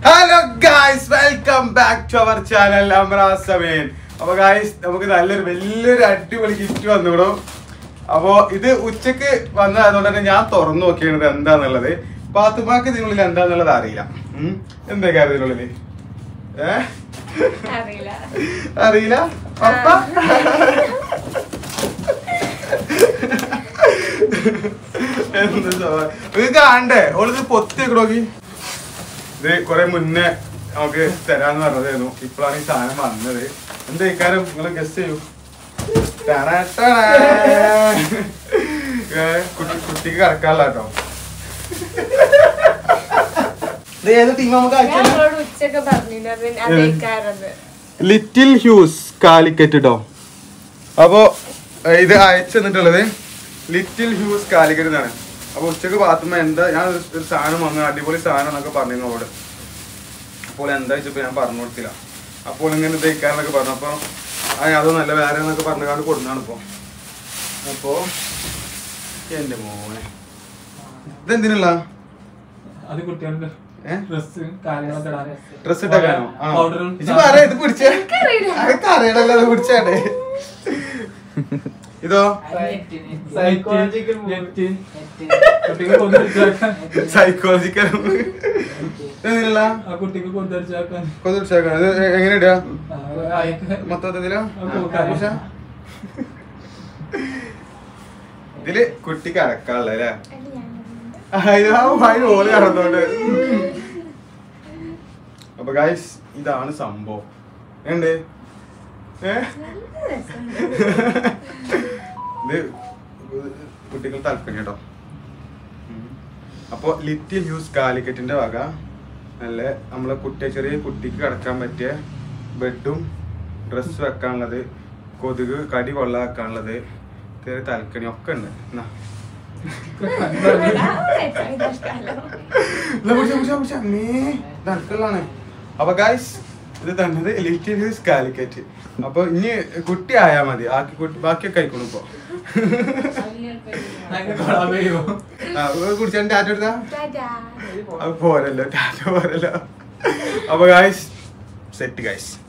Hello guys welcome back to our channel അമറാസമേൻ അപ്പൊ guys നമുക്ക് നല്ലൊരു വലിയൊരു അടിപൊളി ഗിഫ്റ്റ് വന്നുവിടും അപ്പോ ഇത് ഉച്ചക്ക് വന്നതുകൊണ്ട് തന്നെ ഞാൻ തുറന്നു നോക്കിയത് എന്താന്നുള്ളത് പാത്തുമാക്ക് ഇതിനുള്ളിൽ എന്താന്നുള്ളത് അറിയില്ല ഉം. എന്തൊക്കെയാ ഇതിനുള്ളില് ഏ അറിയില്ല അറിയില്ല അപ്പ എന്ത് സ്വഭാവം. ഇത് കാണണ്ടേ ഓളിത് പൊത്തി വെക്കണോ നോക്കി ഇത് കുറെ മുന്നേ നമുക്ക് തരാന്ന് പറഞ്ഞതായിരുന്നു ഇപ്പോഴാണ് ഈ സാധനം വന്നത് എന്ത് ഇക്കാരം നിങ്ങൾ ഗസ് ചെയ്യൂ ടാടാ ടാടാ. ഏ, കുട്ടി കുട്ടിക്ക് കറക്കാനുള്ള കേട്ടോ ഇത് ഏത് ടീം നമുക്ക് ഞാൻ അയച്ചത് നിങ്ങളോട് ഉച്ചക്ക് പറഞ്ഞില്ല അത് അതേക്കാരത് ലിറ്റിൽ ഹ്യൂസ് കാലിക്കറ്റ് കേട്ടോ അപ്പോ ഏഹ്, ഇത് അയച്ചു തന്നിട്ടുള്ളത് ലിറ്റിൽ ഹ്യൂസ് കാലിക്കറ്റ് എന്നാണ് അപ്പൊ ഉച്ചക്ക് പാത്തുമ്പോ എന്താ ഞാൻ ഒരു ഒരു സാധനം വന്നു അടിപൊളി സാധനം എന്നൊക്കെ പറഞ്ഞു അവളോട് അപ്പോൾ എന്താ വെച്ചപ്പോ ഞാൻ പറഞ്ഞു കൊടുത്തില്ല അപ്പോൾ ഇങ്ങനെ തയ്ക്കാന്നൊക്കെ പറഞ്ഞു അപ്പൊ ആ അത് നല്ല വേറെ എന്നൊക്കെ പറഞ്ഞുകൊണ്ട് കൊടുന്നാണ് ഇപ്പൊ അപ്പോ എന്റെ മോനെ ഇതെന്തിനുള്ള അത് കുട്ടികളുടെ ഏഹ് ഡ്രസ് കാര്യങ്ങളൊക്കെ ഇടാൻ ഡ്രസ് ഇട്ടാക്കാനോ ആ പൗഡറും ഇത് പറ ഇത് പിടിച്ചേ അതൊക്കെ അറിയണല്ലോ അത് പിടിച്ചാടേ ഇതോ Psychological കുട്ടിക്ക് കൊന്തടിച്ചാക്കാൻ സൈക്കോളജിക്കൽ ഇതിനുള്ള ആ കുട്ടിക്ക് കൊന്തടിച്ചാക്കാൻ കൊതിച്ചാക്കാൻ ഇത് എ- എങ്ങനെ ഇടുക അയക്ക് മൊത്തത്തിലോ ആ, ആവശ്യ? ഇതില് കുട്ടിക്ക് അടക്കാനുള്ള അല്ലേ അതിന് ഓല് കടന്നോണ്ട് അപ്പൊ ഗൈസ് ഇതാണ് സംഭവം ഉണ്ട് ഏ ഇത് കുട്ടികൾ താല്പര്യം കേട്ടോ അപ്പോൾ ലിറ്റിൽ ഹ്യൂസ് കാലിക്കറ്റിന്റെ വക നല്ല നമ്മളെ കുട്ടിയെ ചെറിയ കുട്ടിക്ക് കിടക്കാൻ പറ്റിയ ബെഡും ഡ്രസ്സ് വെക്കാനുള്ളത് കൊതുക് കടി കൊള്ളാക്കാനുള്ളത് ചെറിയ തലക്കണി ഒക്കെ ഉണ്ട് എന്നാ ഇല്ല, പിടിച്ചോ, പിടിച്ചോ, പിടിച്ചോ. അമ്മേ, ഇത് അനക്കുള്ളതാണ്. അപ്പൊ ഗായ്സ് ഇത് തന്നത് ലിറ്റിൽ ഹ്യൂസ് കാലിക്കറ്റ് അപ്പൊ ഇനി കുട്ടി ആയാ മതി ആക്കി കുട്ടി ബാക്കിയൊക്കെ ആയിക്കോളും ഇപ്പൊ ആ, കുടിച്ചാൽ ടാറ്റ എടുത്താ അത് പോരല്ലോ ടാറ്റ പോരല്ലോ അപ്പൊ ഗായ്സ് സെറ്റ് ഗായ്സ്